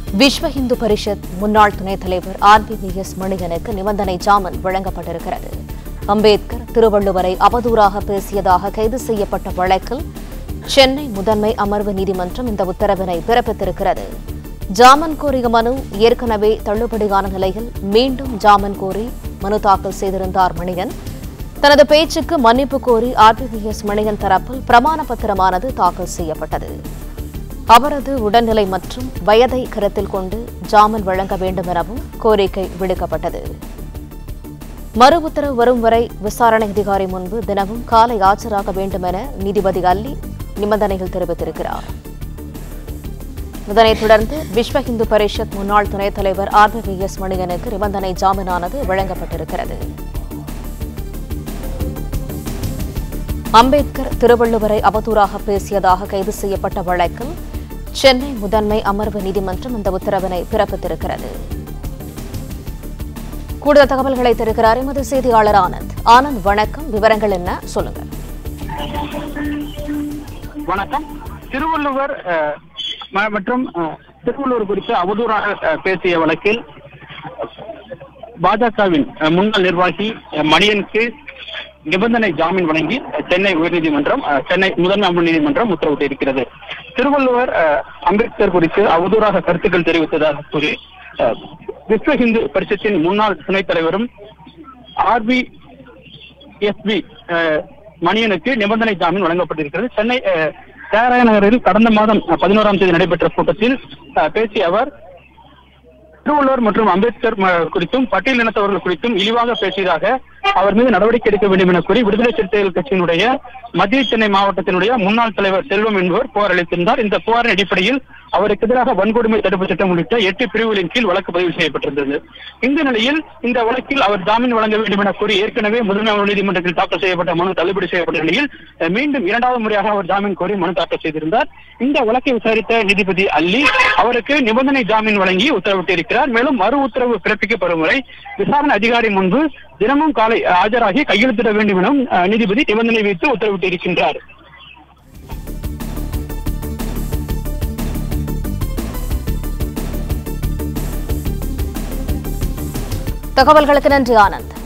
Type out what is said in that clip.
விஸ்வ இந்து பரிஷத் முன்னாள் துணைத் தலைவர் ஆர்பிவிஎஸ் மணிகனுக்கு நிபந்தனை ஜாமீன் வழங்கப்பட்டிருக்கிறது அம்பேத்கர் திருவள்ளுவரை அவதூறாக பேசியதாக கைது செய்யப்பட்ட வழக்கில் சென்னை முதன்மை அமர்வு நீதிமன்றம் இந்த உத்தரவினை பிறப்பித்திருக்கிறது ஜாமீன் கோரிய மனு ஏற்கனவே தள்ளுபடியான நிலையில் மீண்டும் ஜாமீன் கோரி மனு தாக்கல் செய்திருந்தார் மணிகன் தனது பேச்சுக்கு மன்னிப்பு கோரி ஆர்பிவிஎஸ் மணிகன் தரப்பில் பிரமாண பத்திரமானது தாக்கல் செய்யப்பட்டது அவரது உடல்நிலை மற்றும் வயதை கருத்தில் கொண்டு ஜாமீன் வழங்க வேண்டும் எனவும் கோரிக்கை விடுக்கப்பட்டது மறு உத்தரவு வரும் வரை விசாரணை அதிகாரி முன்பு தினமும் காலை ஆஜராக வேண்டும் என நீதிபதி அல்லி நிபந்தனைகள் தெரிவித்திருக்கிறார் இதனைத் தொடர்ந்து விஸ்வ இந்து பரிஷத் முன்னாள் துணைத் தலைவர் ஆர்பிவிஎஸ் மணிகனுக்கு நிபந்தனை ஜாமீனானது வழங்கப்பட்டிருக்கிறது அம்பேத்கர் திருவள்ளுவரை அவதூறாக பேசியதாக கைது செய்யப்பட்ட வழக்கில் சென்னை முதன்மை அமர்வு நீதிமன்றம் இந்த உத்தரவினை பிறப்பித்திருக்கிறது கூடுதல் தகவல்களை தருகிறார் எமது செய்தியாளர் ஆனந்த் ஆனந்த் வணக்கம் விவரங்கள் என்ன சொல்லுங்க வணக்கம் திருவள்ளுவர் அஹ், ம- மற்றும் அஹ், திருவள்ளுவர் குறித்து அவதூறாக அஹ், பேசிய வழக்கில் பாஜகவின் அஹ், முன்னாள் நிர்வாகி அஹ், மணியனுக்கு நிபந்தனை ஜாமீன் வழங்கி அஹ், சென்னை உயர்நீதிமன்றம் அஹ், சென்னை முதன்மை அமர்வு நீதிமன்றம் உத்தரவிட்டிருக்கிறது திருவள்ளுவர் அஹ், அம்பேத்கர் குறித்து அவதூறாக கருத்துக்கள் தெரிவித்ததாக கூறி அஹ், விஸ்வ இந்து பரிஷத்தின் முன்னாள் துணைத் தலைவரும் ஆர்பி எஸ்பி மணியனுக்கு நிபந்தனை ஜாமீன் வழங்கப்பட்டிருக்கிறது சென்னை அஹ், தியாகராய நகரில் கடந்த மாதம் அஹ், பதினோராம் தேதி நடைபெற்ற கூட்டத்தில் அஹ், பேசிய அவர் திருவள்ளுவர் மற்றும் அம்பேத்கர் ம- குறித்தும் பட்டியலினத்தவர்கள் குறித்தும் இழிவாக பேசியதாக அவர் மீது நடவடிக்கை எடுக்க வேண்டும் என கூறி விடுதலை சிறுத்தைகள் கட்சியினுடைய மத்திய சென்னை மாவட்டத்தினுடைய முன்னாள் தலைவர் செல்வம் என்பவர் புகார் அளித்திருந்தார் இந்த புகாரின் அடிப்படையில் அவருக்கு எதிராக வன்கொடுமை தடுப்பு சட்டம் உள்ளிட்ட எட்டு பிரிவுகளின் கீழ் வழக்கு பதிவு செய்யப்பட்டிருந்தது இந்த நிலையில் இந்த வழக்கில் அவர் ஜாமீன் வழங்க வேண்டும் என கூறி ஏற்கனவே முதன்மை அமர்வு நீதிமன்றத்தில் தாக்கல் செய்யப்பட்ட மனு தள்ளுபடி செய்யப்பட்ட நிலையில் அஹ், மீண்டும் இரண்டாவது முறையாக அவர் ஜாமீன் கோரி மனு தாக்கல் செய்திருந்தார் இந்த வழக்கை விசாரித்த நீதிபதி அல்லி அவருக்கு நிபந்தனை ஜாமீன் வழங்கி உத்தரவிட்டிருக்கிறார் மேலும் மறு உத்தரவு பிறப்பிக்கப்படும் வரை விசாரணை அதிகாரி முன்பு தினமும் காலை அஹ், ஆஜராகி கையெழுத்திட வேண்டும் எனவும் அஹ், நீதிபதி நிபந்தனை வைத்து உத்தரவிட்டிருக்கின்றார் தகவல்களுக்கு நன்றி ஆனந்த்